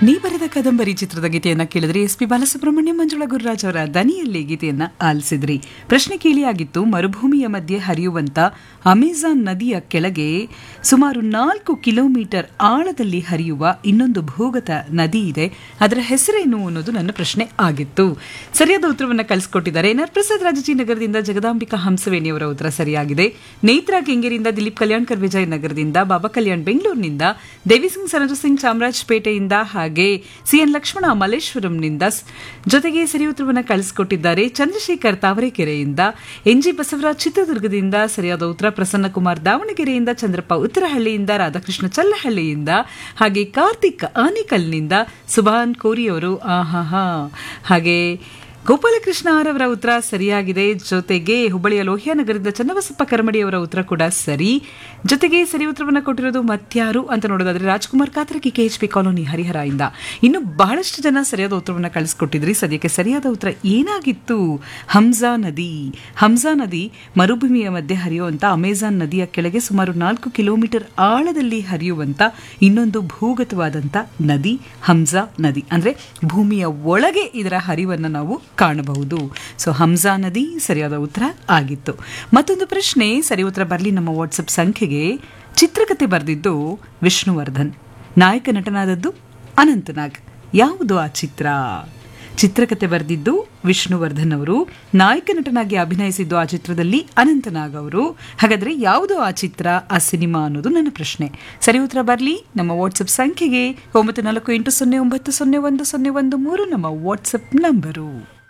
ನೀ ಬರೆದ ಕದಂಬರಿ ಚಿತ್ರದ ಗೀತೆಯನ್ನ ಕೇಳಿದ್ರೆ ಎಸ್ ಪಿ ಬಾಲಸುಬ್ರಹ್ಮಣ್ಯ ಮಂಜುಳಾ ಗುರುರಾಜ್ ಅವರ ದನಿಯಲ್ಲಿ ಗೀತೆಯನ್ನ ಆಲಿಸಿದ್ರಿ ಪ್ರಶ್ನೆ ಕೇಳಿಯಾಗಿತ್ತು ಮರುಭೂಮಿಯ ಮಧ್ಯೆ ಹರಿಯುವಂತ ಅಮೆಜಾನ್ ನದಿಯ ಕೆಳಗೆ ಸುಮಾರು ನಾಲ್ಕು ಕಿಲೋಮೀಟರ್ ಆಳದಲ್ಲಿ ಹರಿಯುವ ಇನ್ನೊಂದು ಭೂಗತ ನದಿ ಇದೆ ಅದರ ಹೆಸರೇನು ಅನ್ನೋದು ನನ್ನ ಪ್ರಶ್ನೆ ಆಗಿತ್ತು ಸರಿಯಾದ ಉತ್ತರವನ್ನು ಕಳಿಸ್ಕೊಟ್ಟಿದ್ದಾರೆ ಎನ್ ಆರ್ ಪ್ರಸಾದ್ ರಾಜಜಿ ನಗರದಿಂದ ಜಗದಾಂಬಿಕಾ ಹಂಸವೇಣಿ ಅವರ ಉತ್ತರ ಸರಿಯಾಗಿದೆ ನೇತ್ರಾ ಕೆಂಗೇರಿಯಿಂದ ದಿಲೀಪ್ ಕಲ್ಯಾಣ್ಕರ್ ವಿಜಯ್ ನಗರದಿಂದ ಬಾಬಾ ಕಲ್ಯಾಣ್ ಬೆಂಗಳೂರಿನಿಂದ ದೇವಿಸಿಂಗ್ ಸನಜ ಸಿಂಗ್ ಚಾಮರಾಜಪೇಟೆಯಿಂದ ಹಾಗೆ ಸಿಎನ್ ಲಕ್ಷ್ಮಣ ಮಲ್ಲೇಶ್ವರಂನಿಂದ ಸ್- ಜೊತೆಗೆ ಸರಿ ಉತ್ತರವನ್ನು ಕಳಿಸಿಕೊಟ್ಟಿದ್ದಾರೆ ಚಂದ್ರಶೇಖರ್ ತಾವರೆಕೆರೆಯಿಂದ ಎನ್ಜಿ ಬಸವರಾಜ್ ಚಿತ್ರದುರ್ಗದಿಂದ ಸರಿಯಾದ ಉತ್ತರ ಪ್ರಸನ್ನ ಕುಮಾರ್ ದಾವಣಗೆರೆಯಿಂದ ಚಂದ್ರಪ್ಪ ಉತ್ತರಹಳ್ಳಿಯಿಂದ ರಾಧಾಕೃಷ್ಣ ಚಲ್ಲಹಳ್ಳಿಯಿಂದ ಹಾಗೆ ಕಾರ್ತಿಕ್ ಆನೇಕಲ್ನಿಂದ ಸುಭಾನ್ ಕೋರಿ ಅವರು ಆಹಾ ಹಾಗೆ ಗೋಪಾಲಕೃಷ್ಣ ಆರ್ ಅವರ ಉತ್ತರ ಸರಿಯಾಗಿದೆ ಜೊತೆಗೆ ಹುಬ್ಬಳ್ಳಿಯ ಲೋಹಿಯಾನಗರದಿಂದ ಚನ್ನಬಸಪ್ಪ ಕರಮಡಿ ಅವರ ಉತ್ತರ ಕೂಡ ಸರಿ ಜೊತೆಗೆ ಸರಿ ಉತ್ತರವನ್ನು ಕೊಟ್ಟಿರೋದು ಮತ್ಯಾರು ಅಂತ ನೋಡೋದಾದ್ರೆ Rajkumar Kataraki K H P colony Harihara ಇಂದ ಇನ್ನು ಬಹಳಷ್ಟು ಜನ ಸರಿಯಾದ ಉತ್ತರವನ್ನು ಕಳಿಸ್ಕೊಟ್ಟಿದ್ರಿ ಸದ್ಯಕ್ಕೆ ಸರಿಯಾದ ಉತ್ತರ ಏನಾಗಿತ್ತು ಹಂಸಾ ನದಿ ಹಂಸಾ ನದಿ ಮರುಭೂಮಿಯ ಮಧ್ಯೆ ಹರಿಯುವಂತ ಅಮೆಜಾನ್ ನದಿಯ ಕೆಳಗೆ ಸುಮಾರು ನಾಲ್ಕು ಕಿಲೋಮೀಟರ್ ಆಳದಲ್ಲಿ ಹರಿಯುವಂತ ಇನ್ನೊಂದು ಭೂಗತವಾದಂತ ನದಿ ಹಂಸಾ ನದಿ ಅಂದ್ರೆ ಭೂಮಿಯ ಒಳಗೆ ಇದರ ಹರಿವನ್ನು ನಾವು ಕಾಣಬಹುದು ಸೊ ಹಂಸಾ ನದಿ ಸರಿಯಾದ ಉತ್ತರ ಆಗಿತ್ತು ಮತ್ತೊಂದು ಪ್ರಶ್ನೆ ಸರಿ ಉತ್ತರ ಬರಲಿ ನಮ್ಮ ವಾಟ್ಸಪ್ ಸಂಖ್ಯೆಗೆ ಚಿತ್ರಕಥೆ ಬರೆದಿದ್ದು ವಿಷ್ಣುವರ್ಧನ್ ನಾಯಕ ನಟನಾದದ್ದು ಅನಂತನಾಗ್ ಯಾವುದು ಆ ಚಿತ್ರ ಚಿತ್ರಕಥೆ ಬರೆದಿದ್ದು ವಿಷ್ಣುವರ್ಧನ್ ಅವರು ನಾಯಕ ನಟನಾಗಿ ಅಭಿನಯಿಸಿದ್ದು ಆ ಚಿತ್ರದಲ್ಲಿ ಅನಂತನಾಗ್ ಅವರು ಹಾಗಾದ್ರೆ ಯಾವುದು ಆ ಚಿತ್ರ ಆ ಸಿನಿಮಾ ಅನ್ನೋದು ನನ್ನ ಪ್ರಶ್ನೆ ಸರಿ ಉತ್ತರ ಬರಲಿ ನಮ್ಮ ವಾಟ್ಸಪ್ ಸಂಖ್ಯೆಗೆ ಒಂಬತ್ತು ನಾಲ್ಕು ಎಂಟು ಸೊನ್ನೆ ಒಂಬತ್ತು ಸೊನ್ನೆ ಒಂದು ಸೊನ್ನೆ ಒಂದು ಮೂರು ನಮ್ಮ ವಾಟ್ಸಪ್ ನಂಬರು